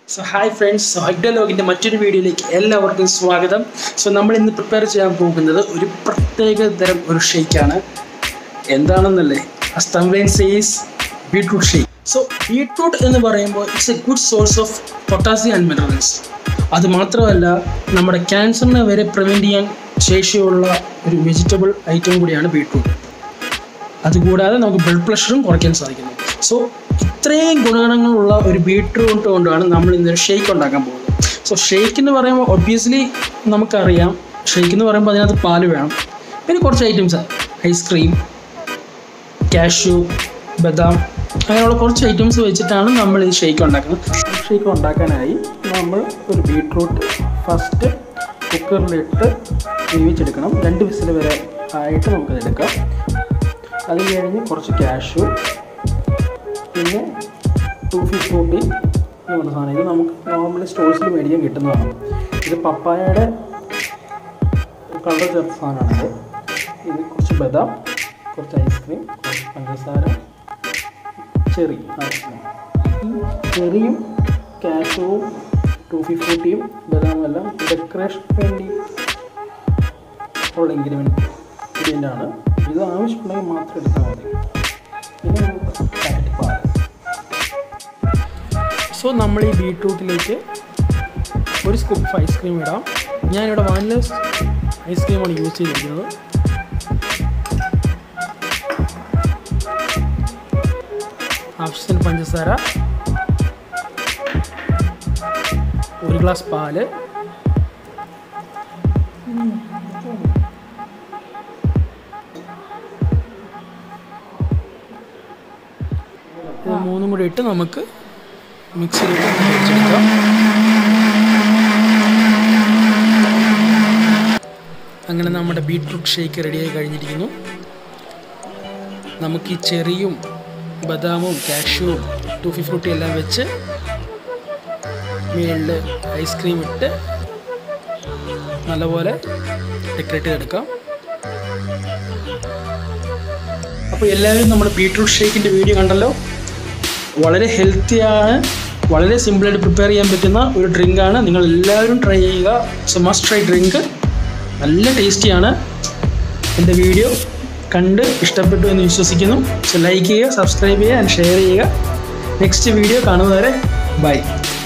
so hi friends so ഹഗ്ഡലോഗിൻ്റെ മറ്റൊരു വീഡിയോയിലേക്ക് എല്ലാവർക്കും സ്വാഗതം സോ നമ്മൾ ഇന്ന് പ്രിപ്പയർ ചെയ്യാൻ പോകുന്നത് ഒരു പ്രത്യേക തരം ഒരു ഷേക്കാണ് എന്താണെന്നല്ലേ അസ്തംബ്ലൈൻ സേസ് ബീട്രൂട്ട് ഷേക്ക് സോ ബീട്രൂട്ട് എന്ന് പറയുമ്പോൾ it's a good source of potassium and minerals അത് മാത്രമല്ല നമ്മുടെ ക്യാൻസറിനെ വരെ പ്രിവെൻറ്റ് ചെയ്യാൻ ശേഷിയുള്ള ഒരു വെജിറ്റബിൾ ഐറ്റം കൂടിയാണ് ബീട്രൂട്ട് അതുകൂടാതെ നമുക്ക് ബ്ലഡ് പ്രഷറും കുറയ്ക്കാൻ സാധിക്കുന്നു സോ ഇത്രയും ഗുണഗണങ്ങളുള്ള ഒരു ബീട്രൂട്ട് കൊണ്ടാണ് നമ്മൾ ഇന്നൊരു ഷേക്ക് ഉണ്ടാക്കാൻ പോകുന്നത് സോ ഷേക്ക് എന്ന് പറയുമ്പോൾ ഒബ്വിയസ്ലി നമുക്കറിയാം ഷേക്ക് എന്ന് പറയുമ്പോൾ അതിനകത്ത് പാല് വേണം പിന്നെ കുറച്ച് ഐറ്റംസ് ഐസ്ക്രീം കാഷ്യൂ ബദാം അങ്ങനെയുള്ള കുറച്ച് ഐറ്റംസ് വെച്ചിട്ടാണ് നമ്മൾ ഈ ഷേക്ക് ഉണ്ടാക്കുന്നത് ഷേക്ക് ഉണ്ടാക്കാനായി നമ്മൾ ഒരു ബീട്രൂട്ട് ഫസ്റ്റ് കുക്കറിലിട്ട് വേവിച്ചെടുക്കണം രണ്ട് വിസിൽ വരെ ആയിട്ട് നമുക്കതെടുക്കാം അത് കഴിഞ്ഞ് കുറച്ച് ക്യാഷു പിന്നെ ടൂഫി ഫ്രൂട്ടി എന്ന് പറഞ്ഞ സാധനം ഇത് നമുക്ക് നോർമലി സ്റ്റോഴ്സിൽ മേടിക്കാൻ കിട്ടുന്നതാണ് ഇത് പപ്പായയുടെ കളർ ചേർത്ത സാധനമാണിത് ഇത് കുറച്ച് ബദാം കുറച്ച് ഐസ്ക്രീം കുറച്ച് പഞ്ചസാര ചെറി ഈ ചെറിയും കാഷുവും ടൂഫി ഫ്രൂട്ടിയും ബദാമും എല്ലാം ഡെക്കറേഷൻ വേണ്ടി ഉള്ള ഇൻഗ്രീഡിയൻറ്റ് ഇൻഗ്രീഡിയൻ്റ് ആണ് ഇത് ആവശ്യമുണ്ടെങ്കിൽ മാത്രം എടുത്താൽ മതി പിന്നെ നമുക്ക് പാക്കറ്റ് പാൽ സോ നമ്മൾ ഈ ബീട്രൂട്ടിലേക്ക് ഒരു സ്കൂപ്പ് ഐസ്ക്രീം ഇടാം ഞാനിവിടെ വാനില ഐസ്ക്രീമാണ് യൂസ് ചെയ്തിരിക്കുന്നത് ആവശ്യത്തിന് പഞ്ചസാര ഒരു ഗ്ലാസ് പാല് ഇത് മൂന്നും കൂടി ഇട്ട് നമുക്ക് മിക്സിയിലിട്ട് അടിച്ചെടുക്കാം അങ്ങനെ നമ്മുടെ ബീട്രൂട്ട് ഷേക്ക് റെഡിയായി കഴിഞ്ഞിരിക്കുന്നു നമുക്ക് ഈ ചെറിയും ബദാമും കാഷ്യൂവും ടൂഫി ഫ്രൂട്ടി എല്ലാം വെച്ച് മേളിൽ ഐസ്ക്രീം ഇട്ട് നല്ലപോലെ ഡെക്കറേറ്റ് ചെയ്തെടുക്കാം അപ്പോൾ എല്ലാവരും നമ്മുടെ ബീട്രൂട്ട് ഷേക്കിൻ്റെ വീഡിയോ കണ്ടല്ലോ വളരെ ഹെൽത്തിയാണ് വളരെ സിമ്പിളായിട്ട് പ്രിപ്പയർ ചെയ്യാൻ പറ്റുന്ന ഒരു ഡ്രിങ്കാണ് നിങ്ങൾ എല്ലാവരും ട്രൈ ചെയ്യുക സോ മസ്റ്റ് ട്രൈ ഡ്രിങ്ക് നല്ല ടേസ്റ്റിയാണ് എൻ്റെ വീഡിയോ കണ്ട് ഇഷ്ടപ്പെട്ടു എന്ന് വിശ്വസിക്കുന്നു സോ ലൈക്ക് ചെയ്യുക സബ്സ്ക്രൈബ് ചെയ്യുക ആൻഡ് ഷെയർ ചെയ്യുക നെക്സ്റ്റ് വീഡിയോ കാണുന്നവരെ ബൈ